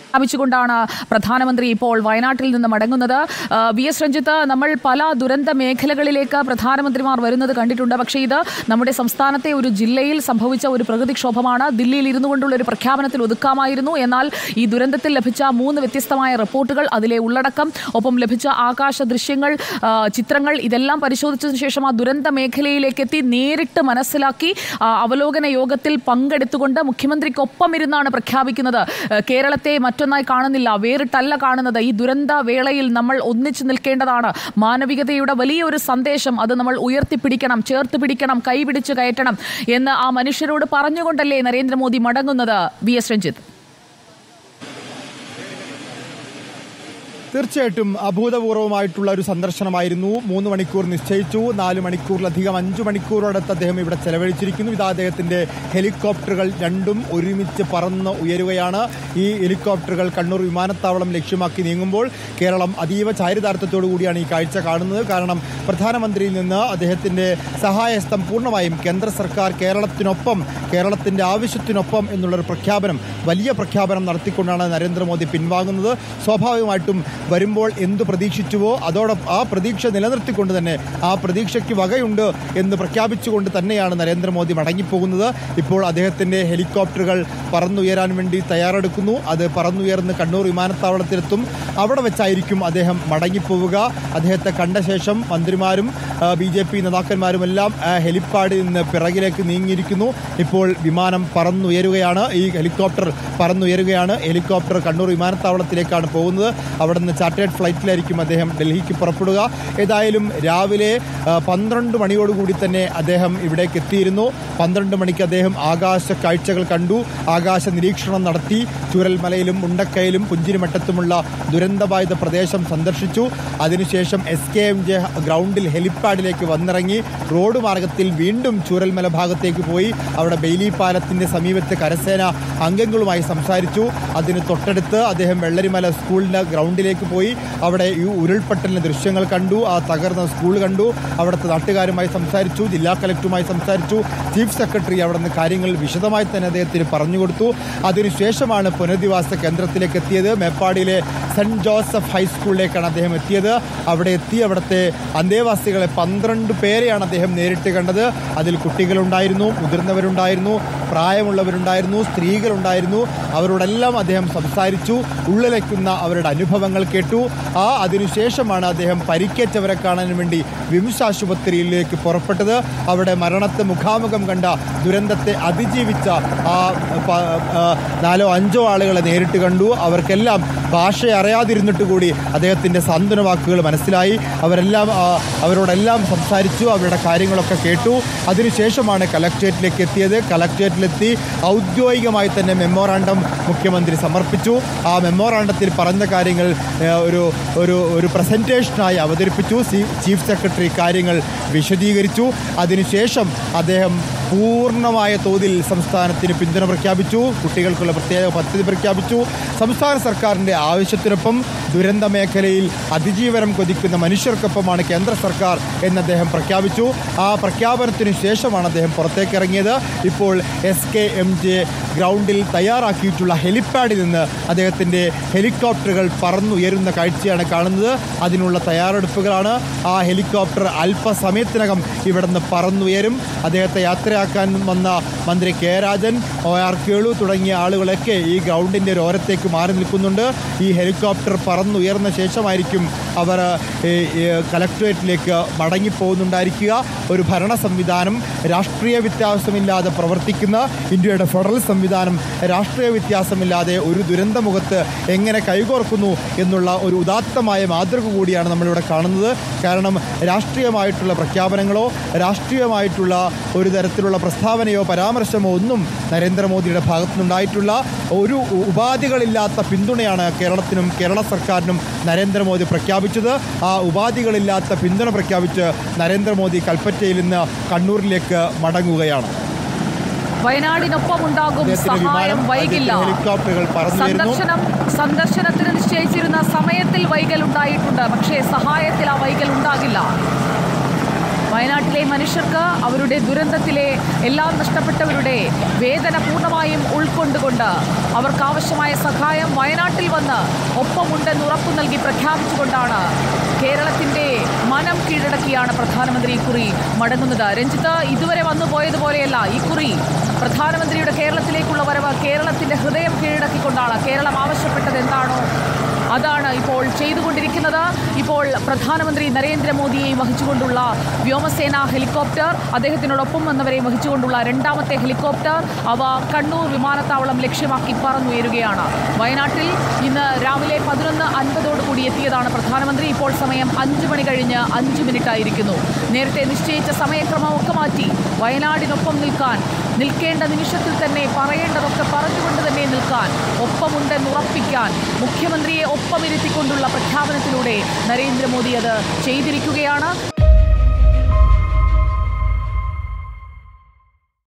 സ്ഥാപിച്ചുകൊണ്ടാണ് പ്രധാനമന്ത്രി ഇപ്പോൾ വയനാട്ടിൽ നിന്ന് മടങ്ങുന്നത് ആ, വി എസ് രഞ്ജിത്ത് നമ്മൾ പല ദുരന്ത മേഖലകളിലേക്ക് പ്രധാനമന്ത്രിമാർ വരുന്നത് കണ്ടിട്ടുണ്ട് പക്ഷേ ഇത് നമ്മുടെ സംസ്ഥാനത്തെ ഒരു ജില്ലയിൽ സംഭവിച്ച ഒരു പ്രകൃതിക്ഷോഭമാണ് ദില്ലിയിൽ ഇരുന്നു കൊണ്ടുള്ള ഒരു പ്രഖ്യാപനത്തിൽ ഒതുക്കാമായിരുന്നു എന്നാൽ ഈ ദുരന്തത്തിൽ ലഭിച്ച മൂന്ന് വ്യത്യസ്തമായ റിപ്പോർട്ടുകൾ അതിലെ ഉള്ളടക്കം ഒപ്പം ലഭിച്ച ആകാശ ദൃശ്യങ്ങൾ ആ, ചിത്രങ്ങൾ ഇതെല്ലാം പരിശോധിച്ചതിന് ശേഷം ആ ദുരന്ത മേഖലയിലേക്ക് എത്തി നേരിട്ട് മനസ്സിലാക്കി ആ, അവലോകന യോഗത്തിൽ പങ്കെടുത്തുകൊണ്ട് മുഖ്യമന്ത്രിക്കൊപ്പം ഇരുന്നാണ് പ്രഖ്യാപിക്കുന്നത് ആ, കേരളത്തെ മറ്റൊന്നായി കാണുന്നില്ല വേറിട്ടല്ല കാണുന്നത് ഈ ദുരന്ത വേളയിൽ നമ്മൾ ഒന്നിച്ചു നിൽക്കേണ്ടതാണ് മാനവികതയുടെ വലിയൊരു സന്ദേശം അത് നമ്മൾ ഉയർത്തിപ്പിടിക്കണം ചേർത്ത് പിടിക്കണം കൈപിടിച്ച് കയറ്റണം എന്ന് ആ മനുഷ്യരോട് പറഞ്ഞുകൊണ്ടല്ലേ നരേന്ദ്രമോദി മടങ്ങുന്നത് വി എസ് രഞ്ജിത്ത് തീർച്ചയായിട്ടും അഭൂതപൂർവമായിട്ടുള്ള ഒരു സന്ദർശനമായിരുന്നു മൂന്ന് മണിക്കൂർ നിശ്ചയിച്ചു നാല് മണിക്കൂറിലധികം അഞ്ചു മണിക്കൂറോടത്ത് അദ്ദേഹം ഇവിടെ ചെലവഴിച്ചിരിക്കുന്നു ഇതാ അദ്ദേഹത്തിന്റെ ഹെലികോപ്റ്ററുകൾ രണ്ടും ഒരുമിച്ച് പറന്ന് ഉയരുകയാണ് ഈ ഹെലികോപ്റ്ററുകൾ കണ്ണൂർ വിമാനത്താവളം ലക്ഷ്യമാക്കി നീങ്ങുമ്പോൾ കേരളം അതീവ ചാരിതാർത്ഥത്തോടു കൂടിയാണ് ഈ കാഴ്ച കാണുന്നത് കാരണം പ്രധാനമന്ത്രിയിൽ നിന്ന് അദ്ദേഹത്തിന്റെ സഹായഹസ്തം പൂർണ്ണമായും കേന്ദ്ര സർക്കാർ കേരളത്തിനൊപ്പം കേരളത്തിന്റെ ആവശ്യത്തിനൊപ്പം എന്നുള്ളൊരു പ്രഖ്യാപനം വലിയ പ്രഖ്യാപനം നടത്തിക്കൊണ്ടാണ് നരേന്ദ്രമോദി പിൻവാങ്ങുന്നത് സ്വാഭാവികമായിട്ടും വരുമ്പോൾ എന്തു പ്രതീക്ഷിച്ചുവോ അതോടൊപ്പം ആ പ്രതീക്ഷ നിലനിർത്തിക്കൊണ്ട് തന്നെ ആ പ്രതീക്ഷയ്ക്ക് വകയുണ്ട് എന്ന് പ്രഖ്യാപിച്ചുകൊണ്ട് തന്നെയാണ് നരേന്ദ്രമോദി മടങ്ങിപ്പോകുന്നത് ഇപ്പോൾ അദ്ദേഹത്തിന്റെ ഹെലികോപ്റ്ററുകൾ പറന്നുയരാൻ വേണ്ടി തയ്യാറെടുക്കുന്നു അത് പറന്നുയർന്ന് കണ്ണൂർ വിമാനത്താവളത്തിലെത്തും അവിടെ വെച്ചായിരിക്കും അദ്ദേഹം മടങ്ങിപ്പോവുക അദ്ദേഹത്തെ കണ്ട ശേഷം മന്ത്രിമാരും ബി ജെ പി നേതാക്കന്മാരുമെല്ലാം ആ ഹെലിപ്പാഡിൽ നിന്ന് പിറകിലേക്ക് നീങ്ങിയിരിക്കുന്നു ഇപ്പോൾ വിമാനം പറന്നുയരുകയാണ് ഈ ഹെലികോപ്റ്റർ പറന്നുയരുകയാണ് ഹെലികോപ്റ്റർ കണ്ണൂർ വിമാനത്താവളത്തിലേക്കാണ് പോകുന്നത് അവിടെ നിന്ന് ചാർട്ടേഡ് ഫ്ലൈറ്റിലായിരിക്കും അദ്ദേഹം ഡൽഹിക്ക് പുറപ്പെടുക ഏതായാലും രാവിലെ ആ, പന്ത്രണ്ട് മണിയോടുകൂടി തന്നെ അദ്ദേഹം ഇവിടേക്ക് എത്തിയിരുന്നു പന്ത്രണ്ട് മണിക്ക് അദ്ദേഹം ആകാശ കാഴ്ചകൾ കണ്ടു ആകാശ നിരീക്ഷണം നടത്തി ചുരൽമലയിലും മുണ്ടക്കയിലും പുഞ്ചിരിമട്ടത്തുമുള്ള ദുരന്തബാധിത പ്രദേശം സന്ദർശിച്ചു അതിനുശേഷം എസ് കെ എം ജെ ഗ്രൗണ്ടിൽ ഹെലിപ്പാഡിലേക്ക് വന്നിറങ്ങി റോഡ് മാർഗത്തിൽ വീണ്ടും ചൂരൽമല ഭാഗത്തേക്ക് പോയി അവിടെ ബെയിലി പാലത്തിന്റെ സമീപത്ത് കരസേന അംഗങ്ങളുമായി സംസാരിച്ചു അതിന് തൊട്ടടുത്ത് അദ്ദേഹം വെള്ളരിമല സ്കൂളിന്റെ ഗ്രൗണ്ടിലേക്ക് പോയി അവിടെ ഈ ഉരുൾപൊട്ടലിന്റെ ദൃശ്യങ്ങൾ കണ്ടു ആ തകർന്ന സ്കൂൾ കണ്ടു അവിടുത്തെ നാട്ടുകാരുമായി സംസാരിച്ചു ജില്ലാ കലക്ടറുമായി സംസാരിച്ചു ചീഫ് സെക്രട്ടറി അവിടെ നിന്ന് കാര്യങ്ങൾ വിശദമായി തന്നെ അദ്ദേഹത്തിന് പറഞ്ഞു കൊടുത്തു അതിനുശേഷമാണ് പുനരധിവാസ കേന്ദ്രത്തിലേക്ക് എത്തിയത് മേപ്പാടിയിലെ സെന്റ് ജോസഫ് ഹൈസ്കൂളിലേക്കാണ് അദ്ദേഹം എത്തിയത് അവിടെ എത്തി അവിടുത്തെ അന്തേവാസികളെ പന്ത്രണ്ട് പേരെയാണ് അദ്ദേഹം നേരിട്ട് കണ്ടത് അതിൽ കുട്ടികളുണ്ടായിരുന്നു മുതിർന്നവരുണ്ടായിരുന്നു പ്രായമുള്ളവരുണ്ടായിരുന്നു സ്ത്രീകളുണ്ടായിരുന്നു അവരോടെല്ലാം അദ്ദേഹം സംസാരിച്ചു ഉള്ളിലേക്കുന്ന അവരുടെ അനുഭവങ്ങൾ കേട്ടു ആ അതിനുശേഷമാണ് അദ്ദേഹം പരിക്കേറ്റവരെ കാണാൻ വേണ്ടി വിംസ് ആശുപത്രിയിലേക്ക് പുറപ്പെട്ടത് അവിടെ മരണത്തെ മുഖാമുഖം കണ്ട ദുരന്തത്തെ അതിജീവിച്ച ആ പ- ആ, നാലോ അഞ്ചോ ആളുകളെ നേരിട്ട് കണ്ടു അവർക്കെല്ലാം ഭാഷ അറിയാതിരുന്നിട്ട് കൂടി അദ്ദേഹത്തിൻ്റെ സാന്ത്വന വാക്കുകൾ മനസ്സിലായി അവരെല്ലാം ആ, അവരോടെല്ലാം സംസാരിച്ചു അവരുടെ കാര്യങ്ങളൊക്കെ കേട്ടു അതിനുശേഷമാണ് കലക്ട്രേറ്റിലേക്ക് എത്തിയത് കലക്ട്രേറ്റിലെത്തി ഔദ്യോഗികമായി തന്നെ മെമ്മോറാണ്ടം മുഖ്യമന്ത്രി സമർപ്പിച്ചു ആ മെമ്മോറാണ്ടത്തിൽ പറഞ്ഞ കാര്യങ്ങൾ ഏ, ഒരു ഒരു ഒരു പ്രസന്റേഷനായി അവതരിപ്പിച്ചു സി- ചീഫ് സെക്രട്ടറി കാര്യങ്ങൾ വിശദീകരിച്ചു അതിനുശേഷം അദ്ദേഹം പൂർണ്ണമായ തോതിൽ സംസ്ഥാനത്തിന് പിന്തുണ പ്രഖ്യാപിച്ചു കുട്ടികൾക്കുള്ള പ്രത്യേക പദ്ധതി പ്രഖ്യാപിച്ചു സംസ്ഥാന സർക്കാരിൻ്റെ ആവശ്യത്തിനൊപ്പം ദുരന്ത മേഖലയിൽ അതിജീവനം കൊതിക്കുന്ന മനുഷ്യർക്കൊപ്പമാണ് കേന്ദ്ര സർക്കാർ എന്ന് അദ്ദേഹം പ്രഖ്യാപിച്ചു ആ പ്രഖ്യാപനത്തിന് ശേഷമാണ് അദ്ദേഹം പുറത്തേക്ക് ഇറങ്ങിയത് ഇപ്പോൾ എസ് കെ എം ജെ ഗ്രൗണ്ടിൽ തയ്യാറാക്കിയിട്ടുള്ള ഹെലിപ്പാഡിൽ നിന്ന് അദ്ദേഹത്തിൻ്റെ ഹെലികോപ്റ്ററുകൾ പറന്നുയരുന്ന കാഴ്ചയാണ് കാണുന്നത് അതിനുള്ള തയ്യാറെടുപ്പുകളാണ് ആ ഹെലികോപ്റ്റർ അല്പസമയത്തിനകം ഇവിടുന്ന് പറന്നുയരും അദ്ദേഹത്തെ യാത്രയാക്കാൻ വന്ന മന്ത്രി K Rajan O R Kelu തുടങ്ങിയ ആളുകളൊക്കെ ഈ ഗ്രൗണ്ടിൻ്റെ ഒരു ഓരത്തേക്ക് മാറി നിൽക്കുന്നുണ്ട് ഈ ഹെലികോപ്റ്റർ പറന്നുയർന്ന ശേഷമായിരിക്കും അവർ ഈ, ഈ കലക്ട്രേറ്റിലേക്ക് മടങ്ങിപ്പോകുന്നുണ്ടായിരിക്കുക ഒരു ഭരണ സംവിധാനം രാഷ്ട്രീയ വ്യത്യാസമില്ലാതെ പ്രവർത്തിക്കുന്ന ഇന്ത്യയുടെ ഫെഡറൽ സംവിധാനം രാഷ്ട്രീയ വ്യത്യാസമില്ലാതെ ഒരു ദുരന്തമുഖത്ത് എങ്ങനെ കൈകോർക്കുന്നു എന്നുള്ള ഒരു ഉദാത്തമായ മാതൃക കൂടിയാണ് നമ്മളിവിടെ കാണുന്നത് കാരണം രാഷ്ട്രീയമായിട്ടുള്ള പ്രഖ്യാപനങ്ങളോ രാഷ്ട്രീയമായിട്ടുള്ള ഒരു തരത്തിലുള്ള പ്രസ്താവനയോ പരാമർശമോ ഒന്നും നരേന്ദ്രമോദിയുടെ ഭാഗത്തുനിന്നുണ്ടായിട്ടുള്ള ഒരു ഉപാധികളില്ലാത്ത പിന്തുണയാണ് കേരളത്തിനും കേരള സർക്കാരിനും നരേന്ദ്രമോദി പ്രഖ്യാപിച്ചത് ആ ഉപാധികളില്ലാത്ത പിന്തുണ പ്രഖ്യാപിച്ച് നരേന്ദ്രമോദി കൽപ്പറ്റയിൽ നിന്ന് കണ്ണൂരിലേക്ക് മടങ്ങുകയാണ് വയനാടിനൊപ്പം ഉണ്ടാകും അദ്ദേഹത്തിന്റെ സഹായം വിമാനം വൈകില്ല അദ്ദേഹത്തിന്റെ ഹെലികോപ്റ്ററുകൾ പറന്നു വരുന്നു സന്ദർശനം സന്ദർശനത്തിന് നിശ്ചയിച്ചിരുന്ന സമയത്തിൽ വൈകൽ ഉണ്ടായിട്ടുണ്ട് പക്ഷേ സഹായത്തിൽ ആ വൈകൽ ഉണ്ടാകില്ല വയനാട്ടിലെ മനുഷ്യർക്ക് അവരുടെ ദുരന്തത്തിലെ എല്ലാം നഷ്ടപ്പെട്ടവരുടെ വേദന പൂർണ്ണമായും ഉൾക്കൊണ്ടുകൊണ്ട് അവർക്ക് ആവശ്യമായ സഹായം വയനാട്ടിൽ വന്ന് ഒപ്പമുണ്ടെന്ന് ഉറപ്പു നൽകി പ്രഖ്യാപിച്ചുകൊണ്ടാണ് കേരളത്തിന്റെ മനം കീഴടക്കിയാണ് പ്രധാനമന്ത്രി ഇക്കുറി മടങ്ങുന്നത് രഞ്ജിത്ത് ഇതുവരെ വന്നു പോയതുപോലെയല്ല ഇക്കുറി പ്രധാനമന്ത്രിയുടെ കേരളത്തിലേക്കുള്ള വരവ് കേരളത്തിന്റെ ഹൃദയം കീഴടക്കിക്കൊണ്ടാണ് കേരളം ആവശ്യപ്പെട്ടത് എന്താണോ അതാണ് ഇപ്പോൾ ചെയ്തുകൊണ്ടിരിക്കുന്നത് ഇപ്പോൾ പ്രധാനമന്ത്രി നരേന്ദ്രമോദിയെയും വഹിച്ചുകൊണ്ടുള്ള വ്യോമസേന ഹെലികോപ്റ്റർ അദ്ദേഹത്തിനോടൊപ്പം വന്നവരെയും വഹിച്ചുകൊണ്ടുള്ള രണ്ടാമത്തെ ഹെലികോപ്റ്റർ അവ കണ്ണൂർ വിമാനത്താവളം ലക്ഷ്യമാക്കി പറന്നുയരുകയാണ് വയനാട്ടിൽ ഇന്ന് രാവിലെ പതിനൊന്ന് അൻപതോടുകൂടി എത്തിയതാണ് പ്രധാനമന്ത്രി ഇപ്പോൾ സമയം അഞ്ച് മണി കഴിഞ്ഞ് അഞ്ച് മിനിറ്റ് ആയിരിക്കുന്നു നേരത്തെ നിശ്ചയിച്ച സമയക്രമമൊക്കെ മാറ്റി വയനാടിനൊപ്പം നിൽക്കാൻ നിൽക്കേണ്ട നിമിഷത്തിൽ തന്നെ പറയേണ്ടതൊക്കെ പറഞ്ഞുകൊണ്ട് തന്നെ നിൽക്കാൻ ഒപ്പമുണ്ടെന്ന് ഉറപ്പിക്കാൻ മുഖ്യമന്ത്രിയെ ഒപ്പമിരുത്തിക്കൊണ്ടുള്ള പ്രഖ്യാപനത്തിലൂടെ നരേന്ദ്രമോദി അത് ചെയ്തിരിക്കുകയാണ്